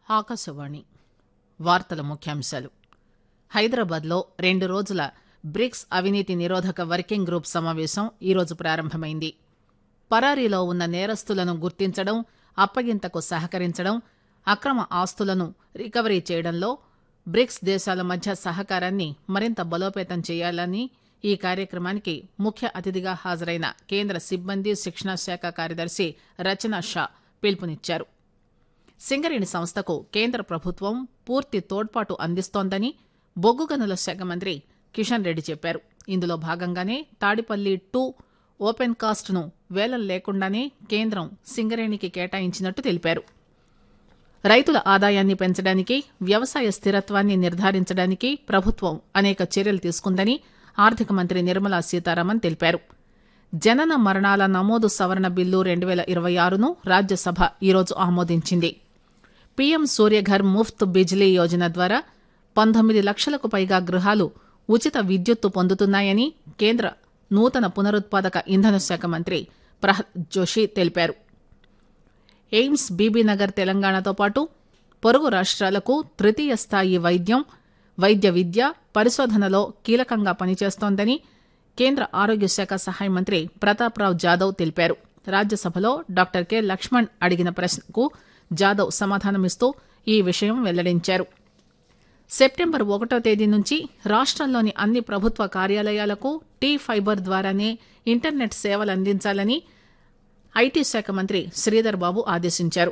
ఆకాశవాణి వార్తల ముఖ్యాంశాలు హైదరాబాద్లో రెండు రోజుల బ్రిక్స్ అవినీతి నిరోధక వర్కింగ్ గ్రూప్ సమావేశం ఈరోజు ప్రారంభమైంది పరారీలో ఉన్న నేరస్తులను గుర్తించడం అప్పగింతకు సహకరించడం అక్రమ ఆస్తులను రికవరీ చేయడంలో బ్రిక్స్ దేశాల మధ్య సహకారాన్ని మరింత బలోపేతం చేయాలని ఈ కార్యక్రమానికి ముఖ్య అతిథిగా హాజరైన కేంద్ర సిబ్బంది శిక్షణా శాఖ కార్యదర్శి రచనా షా పిలుపునిచ్చారు సింగరేణి సంస్థకు కేంద్ర ప్రభుత్వం పూర్తి తోడ్పాటు అందిస్తోందని బొగ్గు గనుల శాఖ మంత్రి కిషన్ రెడ్డి చెప్పారు ఇందులో భాగంగానే తాడిపల్లి టూ ఓపెన్ కాస్ట్ ను వేలం లేకుండానే కేంద్రం సింగరేణికి కేటాయించినట్టు తెలిపారు రైతుల ఆదాయాన్ని పెంచడానికి వ్యవసాయ స్థిరత్వాన్ని నిర్ధారించడానికి ప్రభుత్వం అనేక చర్యలు తీసుకుందని ఆర్థిక మంత్రి నిర్మలా సీతారామన్ తెలిపారు జనన మరణాల నమోదు సవరణ బిల్లు రెండు వేల ఇరవై ఆరును రాజ్యసభ ఈరోజు ఆమోదించింది పీఎం సూర్యఘర్ ముఫ్త్ బిజ్లీ యోజన ద్వారా పంతొమ్మిది లక్షలకు పైగా గృహాలు ఉచిత విద్యుత్తు పొందుతున్నాయని కేంద్ర నూతన పునరుత్పాదక ఇంధన శాఖ మంత్రి ప్రహ్లాద్ జోషి తెలిపారు ఎయిమ్స్ బీబీనగర్ తెలంగాణతో పాటు పొరుగు రాష్ట్రాలకు తృతీయ స్థాయి వైద్యం వైద్య విద్య పరిశోధనలో కీలకంగా పనిచేస్తోందని కేంద్ర ఆరోగ్య శాఖ సహాయ మంత్రి ప్రతాప్రావ్ జాదవ్ తెలిపారు రాజ్యసభలో డాక్టర్ కె లక్ష్మణ్ అడిగిన ప్రశ్నకు జాదవ్ సమాధానమిస్తూ ఈ విషయం వెల్లడించారు సెప్టెంబర్ ఒకటో తేదీ నుంచి రాష్ట్రంలోని అన్ని ప్రభుత్వ కార్యాలయాలకు టీ ఫైబర్ ద్వారానే ఇంటర్నెట్ సేవలు అందించాలని ఐటీ శాఖ మంత్రి శ్రీధర్ బాబు ఆదేశించారు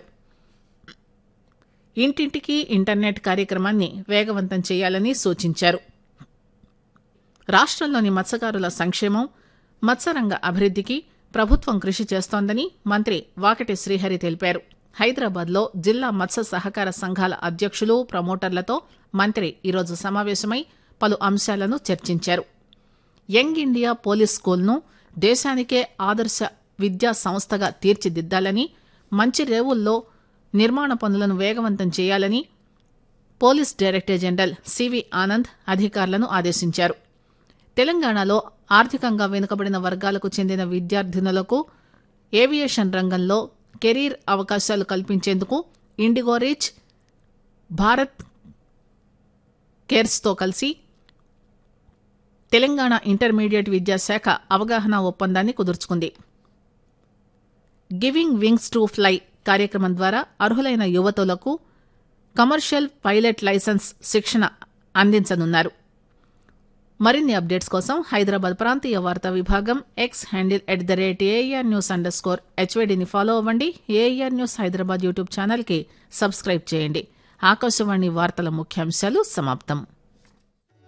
ఇంటింటికి ఇంటర్నెట్ కార్యక్రమాన్ని వేగవంతం చేయాలని సూచించారు రాష్ట్రంలోని మత్స్యకారుల సంక్షేమం మత్స్యరంగ అభివృద్దికి ప్రభుత్వం కృషి చేస్తోందని మంత్రి వాకటి శ్రీహరి తెలిపారు హైదరాబాద్లో జిల్లా మత్స్య సహకార సంఘాల అధ్యక్షులు ప్రమోటర్లతో మంత్రి ఈరోజు సమావేశమై పలు అంశాలను చర్చించారు యంగ్ ఇండియా పోలీస్ స్కూల్ను దేశానికే ఆదర్శ విద్యా సంస్థగా తీర్చిదిద్దాలని మంచి రేవుల్లో నిర్మాణ పనులను వేగవంతం చేయాలని police director general CV Anand అధికారులను ఆదేశించారు తెలంగాణలో ఆర్థికంగా వెనుకబడిన వర్గాలకు చెందిన విద్యార్థినులకు ఏవియేషన్ రంగంలో కెరీర్ అవకాశాలు కల్పించేందుకు ఇండిగో రీచ్ భారత్ కేర్స్తో కలిసి తెలంగాణ ఇంటర్మీడియట్ విద్యాశాఖ అవగాహన ఒప్పందాన్ని కుదుర్చుకుంది గివింగ్ వింగ్స్ టు ఫ్లై కార్యక్రమం ద్వారా అర్హులైన యువతులకు కమర్షియల్ పైలట్ లైసెన్స్ శిక్షణ అందించనున్నారు మరిన్ని అప్డేట్స్ కోసం హైదరాబాద్ ప్రాంతీయ వార్తా విభాగం X handle at the rate AIR news underscore స్కోర్ హెచ్వేడిని ఫాలో అవ్వండి ఏఆర్ న్యూస్ హైదరాబాద్ యూట్యూబ్ ఛానల్కి సబ్స్క్రైబ్ చేయండి ఆకాశవాణి వార్తల ముఖ్యాంశాలు సమాప్తం